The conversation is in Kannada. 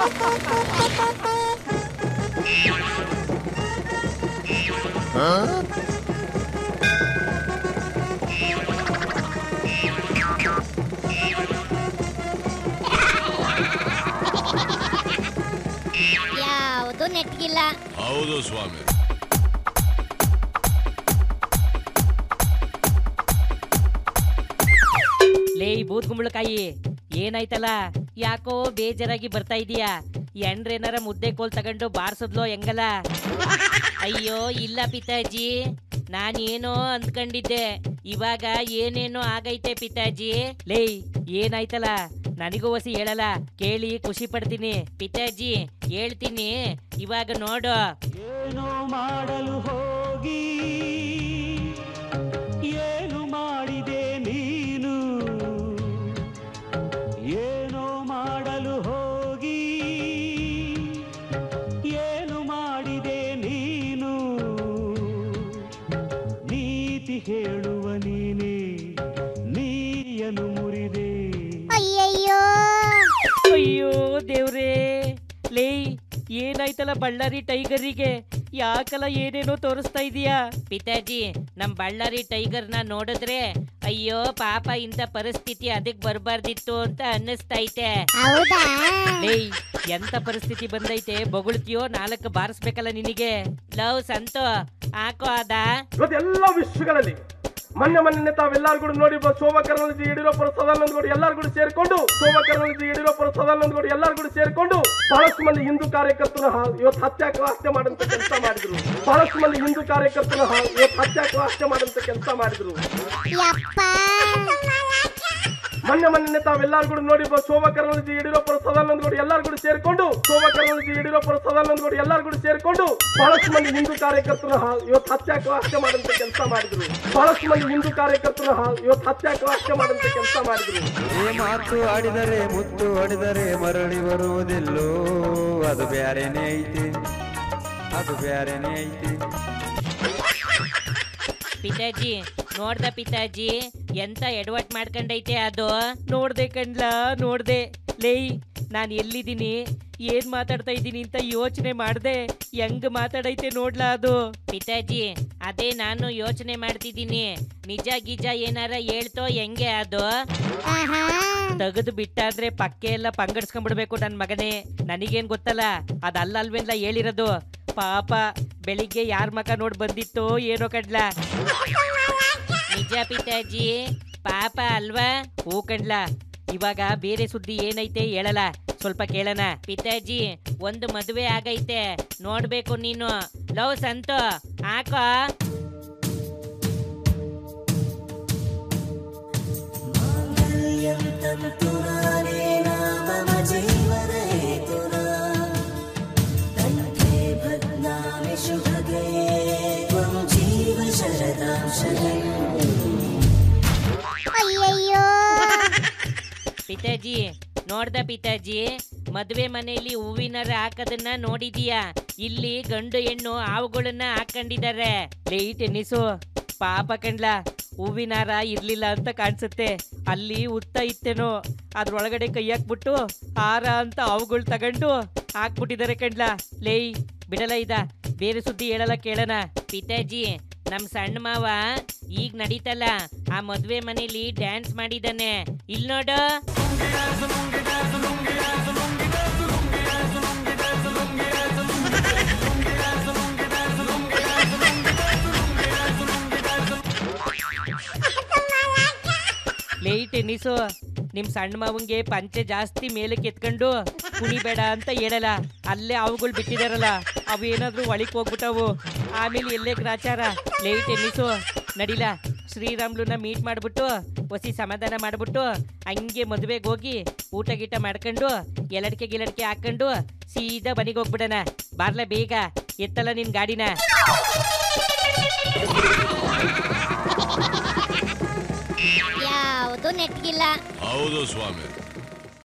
ಯಾವುದು ನೆಟ್ಗಿಲ್ಲ ಹೌದು ಸ್ವಾಮಿ ಲೇ ಈ ಬೂತ್ ಕುಂಬಳಕಾಯಿ ಏನಾಯ್ತಲ್ಲ ಯಾಕೋ ಬೇಜಾರಾಗಿ ಬರ್ತಾ ಇದೀಯಾ ಎಂಡ್ರೇನಾರ ಮುದ್ದೆ ಕೋಲ್ ತಗೊಂಡು ಬಾರ್ಸದ್ಲೋ ಹೆಂಗಲ್ಲ ಅಯ್ಯೋ ಇಲ್ಲ ಪಿತಾಜಿ ನಾನೇನೋ ಅಂದ್ಕೊಂಡಿದ್ದೆ ಇವಾಗ ಏನೇನೋ ಆಗೈತೆ ಪಿತಾಜಿ ಲೇ ಏನಾಯ್ತಲ್ಲ ನನಗೂ ಹೊಸಿ ಹೇಳಲ್ಲ ಕೇಳಿ ಖುಷಿ ಪಡ್ತೀನಿ ಪಿತಾಜಿ ಹೇಳ್ತೀನಿ ಇವಾಗ ನೋಡು ಏನೋ ಮಾಡಲು ಹೋಗಿ ಏನು ಮಾಡಿದೆ ನೀನು ಏನೋ ಮಾಡಲು ಹೋಗಿ ಏನು ಮಾಡಿದೆ ನೀನು ನೀತಿ ಹೇಳುವ ನೀನೇ ನೀಯನು ಮುರಿದೆ ಅಯ್ಯಯ್ಯೋ ಅಯ್ಯೋ ದೇವ್ರೇ ಲೇ ಏನಾಯ್ತಲ್ಲ ಬಳ್ಳಾರಿ ಟೈಗರಿಗೆ ಯಾಕಲ್ಲ ಏನೇನೋ ತೋರಿಸ್ತಾ ಇದೀಯಾ ಪಿತಾಜಿ ನಮ್ ಬಳ್ಳಾರಿ ಟೈಗರ್ನ ನೋಡಿದ್ರೆ ಅಯ್ಯೋ ಪಾಪ ಇಂಥ ಪರಿಸ್ಥಿತಿ ಅದಕ್ ಬರ್ಬಾರ್ದಿತ್ತು ಅಂತ ಅನ್ನಿಸ್ತೈತೆ ಹೌದಾ ಲೇ ಎಂತ ಪರಿಸ್ಥಿತಿ ಬಂದೈತೆ ಬೊಗಳ್ತೀಯೋ ನಾಲ್ಕು ಬಾರಿಸ್ಬೇಕಲ್ಲ ನಿನಗೆ ಲವ್ ಸಂತು ಹಾಕೋ ಅದ ಇವತ್ತೆಲ್ಲ ವಿಷಯಗಳಲ್ಲಿ ಮೊನ್ನೆ ಮೊನ್ನೆ ತಾವೆಲ್ಲರೂ ಕೂಡ ನೋಡಿರ್ಬೋದು ಶೋಭಾ ಕರಂದ್ಲಾಜೆ ಯಡಿಯೂರಪ್ಪರ ಸದಾನಂದ ಗೌಡ ಎಲ್ಲರೂ ಕೂಡ ಸೇರ್ಕೊಂಡು ಶೋಭಾ ಕರಂದ್ಲಾಜೆ ಯಡಿಯೂರಪ್ಪರ ಸದಾನಂದ ಗೌಡ ಎಲ್ಲರೂ ಕೂಡ ಸೇರ್ಕೊಂಡು ಬಹಳಷ್ಟು ಮಂದಿ ಹಿಂದೂ ಕಾರ್ಯಕರ್ತನ ಹ- ಇವತ್ತು ಹತ್ಯಾಕ ಹತ್ಯೆ ಮಾಡಂತ ಕೆಲಸ ಮಾಡಿದ್ರು ಬಹಳಷ್ಟು ಮಂದಿ ಹಿಂದೂ ಕಾರ್ಯಕರ್ತನ ಹ- ಇವತ್ತು ಹತ್ಯಾಕ ಹತ್ಯೆ ಮಾಡಂತ ಕೆಲಸ ಮಾಡಿದ್ರು ಯಪ್ಪ ಮೊನ್ನೆ ಮೊನ್ನೆ ತಾವೆಲ್ಲರೂ ಕೂಡ ನೋಡಿರ್ಬೋದು ಶೋಭಾ ಕರಂದ್ಲಾಜೆ ಯಡಿಯೂರಪ್ಪರ ಸದಾನಂದ ಗೌಡ ಎಲ್ಲರೂ ಕೂಡ ಸೇರ್ಕೊಂಡು ಶೋಭಾ ಕರಂದ್ಲಾಜೆ ಯಡಿಯೂರಪ್ಪರ ಸದಾನಂದ ಗೌಡ ಎಲ್ಲರೂ ಕೂಡ ಸೇರ್ಕೊಂಡು ಬಹಳಷ್ಟು ಮಂದಿ ಹಿಂದೂ ಕಾರ್ಯಕರ್ತನ ಹ- ಇವತ್ತು ಹತ್ಯಾಕ ಹತ್ಯೆ ಮಾಡಂತ ಕೆಲಸ ಮಾಡಿದ್ರು ಬಹಳಷ್ಟು ಮಂದಿ ಹಿಂದೂ ಕಾರ್ಯಕರ್ತನ ಹ- ಇವತ್ತು ಹತ್ಯಾಕ ಹತ್ಯೆ ಮಾಡಂತ ಕೆಲಸ ಮಾಡಿದ್ರು ಏ ಮಾತು ಆಡಿದರೆ ಮುತ್ತು ಆಡಿದರೆ ಮರಳಿ ಬರುವುದಿಲ್ಲೋ ಅದು ಬ್ಯಾರೇನೆ ಐತಿ ಅದು ಬ್ಯಾರೇನೆ ಐತಿ ಪಿತಾಜಿ ನೋಡ್ದ ಪಿತಾಜಿ ಎಂತ ಎಡವಟ್ ಮಾಡ್ಕೊಂಡೈತೆ ಅದು ನೋಡ್ದೆ ಕಣ್ಲಾ ನೋಡ್ದೆ ಲೇಯ್ ನಾನು ಎಲ್ಲಿದ್ದೀನಿ ಏನ್ ಮಾತಾಡ್ತಾ ಇದ್ದೀನಿ ಅಂತ ಯೋಚನೆ ಮಾಡ್ದೆ ಹೆಂಗ್ ಮಾತಾಡೈತೆ ನೋಡ್ಲಾ ಅದು ಪಿತಾಜಿ ಅದೇ ನಾನು ಯೋಚನೆ ಮಾಡ್ತಿದ್ದೀನಿ ನಿಜ ಗಿಜ ಏನಾರ ಹೇಳ್ತೋ ಹೆಂಗೆ ಅದು ಆಹಾ ತೆಗೆದು ಬಿಟ್ಟಾದ್ರೆ ಪಕ್ಕೆ ಎಲ್ಲ ಪಂಗಡ್ಸ್ಕೊಂಡ್ಬಿಡ್ಬೇಕು ನನ್ ಮಗನೇ ನನಗೇನ್ ಗೊತ್ತಲ್ಲ ಅದಲ್ಲ ಅಲ್ವೇನ್ಲ ಹೇಳಿರೋದು ಪಾಪ ಬೆಳಿಗ್ಗೆ ಯಾರ ಮಕ ನೋಡ್ ಬಂದಿತ್ತೋ ಏನೋ ಕಡ್ಲ ನಿಜ ಪಿತಾಜಿ ಪಾಪ ಅಲ್ವಾ ಹೂ ಕಣ್ಲ ಇವಾಗ ಬೇರೆ ಸುದ್ದಿ ಏನೈತೆ ಹೇಳಲ್ಲ ಸ್ವಲ್ಪ ಕೇಳಣ ಪಿತಾಜಿ ಒಂದು ಮದುವೆ ಆಗೈತೆ ನೋಡ್ಬೇಕು ನೀನು ಲವ್ ಸಂತು ಹಾಕೋ ಅಯ್ಯಯ್ಯೋ ಪಿತಾಜಿ ನೋಡ್ದ ಪಿತಾಜಿ ಮದುವೆ ಮನೆಯಲ್ಲಿ ಹೂವಿನರ ಹಾಕದನ್ನ ನೋಡಿದೀಯಾ ಇಲ್ಲಿ ಗಂಡು ಹೆಣ್ಣು ಹಾವುಗಳನ್ನ ಹಾಕೊಂಡಿದ್ದಾರೆ ಲೇ ಟೆನ್ನಿಸು ಪಾಪ ಕಂಡ್ಲ ಹೂವಿನಾರ ಇರ್ಲಿಲ್ಲ ಅಂತ ಕಾಣಿಸುತ್ತೆ ಅಲ್ಲಿ ಉತ್ತ ಇತ್ತೇನೋ ಅದ್ರೊಳಗಡೆ ಕೈ ಹಾಕ್ಬಿಟ್ಟು ಹಾರ ಅಂತ ಹಾವುಗಳು ತಗೊಂಡು ಹಾಕ್ಬಿಟ್ಟಿದ್ದಾರೆ ಕಂಡ್ಲ ಲೇಯ್ ಬಿಡಲ್ಲ ಇದ ಬೇರೆ ಸುದ್ದಿ ಹೇಳಲ್ಲ ಕೇಳಣ ಪಿತಾಜಿ ನಮ್ ಸಣ್ಣ ಮಾವ ಈಗ ನಡೀತಲ್ಲ ಆ ಮದ್ವೆ ಮನೇಲಿ ಡ್ಯಾನ್ಸ್ ಮಾಡಿದಾನೆ ಇಲ್ ನೋಡು ಲೇಯ್ ಟೆನ್ನಿಸು ನಿಮ್ ಸಣ್ಣ ಮಾವಂಗೆ ಪಂಚೆ ಜಾಸ್ತಿ ಮೇಲಕ್ಕೆ ಎತ್ಕೊಂಡು ಕುಣಿಬೇಡ ಅಂತ ಹೇಳಲ್ಲ ಅಲ್ಲೇ ಅವುಗಳು ಬಿಟ್ಟಿದಾರಲ್ಲ ಅವು ಏನಾದ್ರೂ ಒಳಿಕ್ ಹೋಗ್ಬಿಟ್ಟವು ಆಮೇಲೆ ಎಲ್ಲೇ ಗ್ರಾಚಾರ ಲೇಯ್ ಟೆನ್ನಿಸು ನಡಿಲ ಶ್ರೀರಾಮ್ಲುನ ಮೀಟ್ ಮಾಡ್ಬಿಟ್ಟು ಹೊಸಿ ಸಮಾಧಾನ ಮಾಡ್ಬಿಟ್ಟು ಹಂಗೆ ಮದುವೆಗೆ ಹೋಗಿ ಊಟ ಗೀಟ ಮಾಡ್ಕೊಂಡು ಎಲಡ್ಕೆ ಗಿಲಡ್ಕೆ ಹಾಕೊಂಡು ಸೀದಾ ಮನೆಗೆ ಹೋಗ್ಬಿಡಣ ಬಾರ್ಲ ಬೇಗ ಎತ್ತಲ್ಲ ನಿನ್ ಗಾಡಿನ ಯಾವುದು ನೆಟ್ಗಿಲ್ಲ ಹೌದು ಸ್ವಾಮಿ